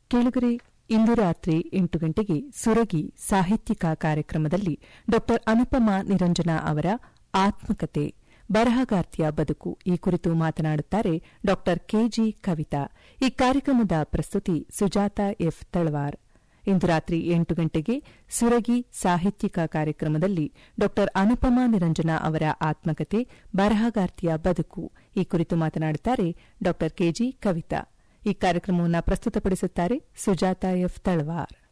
ಕೇಳುಗರೆ ಇಂದು ರಾತ್ರಿ ಎಂಟು ಗಂಟೆಗೆ ಸುರಗಿ ಸಾಹಿತ್ಯಿಕ ಕಾರ್ಯಕ್ರಮದಲ್ಲಿ ಡಾ ಅನುಪಮಾ ನಿರಂಜನ ಅವರ ಆತ್ಮಕತೆ ಬರಹಗಾರ್ತಿಯ ಬದುಕು ಈ ಕುರಿತು ಮಾತನಾಡುತ್ತಾರೆ ಡಾ ಕೆಜಿ ಕವಿತಾ ಈ ಕಾರ್ಯಕ್ರಮದ ಪ್ರಸ್ತುತಿ ಸುಜಾತ ಎಫ್ ತಳವಾರ್ ಇಂದು ರಾತ್ರಿ ಎಂಟು ಗಂಟೆಗೆ ಸುರಗಿ ಸಾಹಿತ್ಯಿಕ ಕಾರ್ಯಕ್ರಮದಲ್ಲಿ ಡಾ ಅನುಪಮಾ ನಿರಂಜನ ಅವರ ಆತ್ಮಕತೆ ಬರಹಗಾರ್ತಿಯ ಬದುಕು ಈ ಕುರಿತು ಮಾತನಾಡುತ್ತಾರೆ ಡಾ ಕೆಜಿ ಕವಿತಾ ಈ ಕಾರ್ಯಕ್ರಮವನ್ನು ಪ್ರಸ್ತುತಪಡಿಸುತ್ತಾರೆ ಸುಜಾತ ಎಫ್ ತಳವಾರ್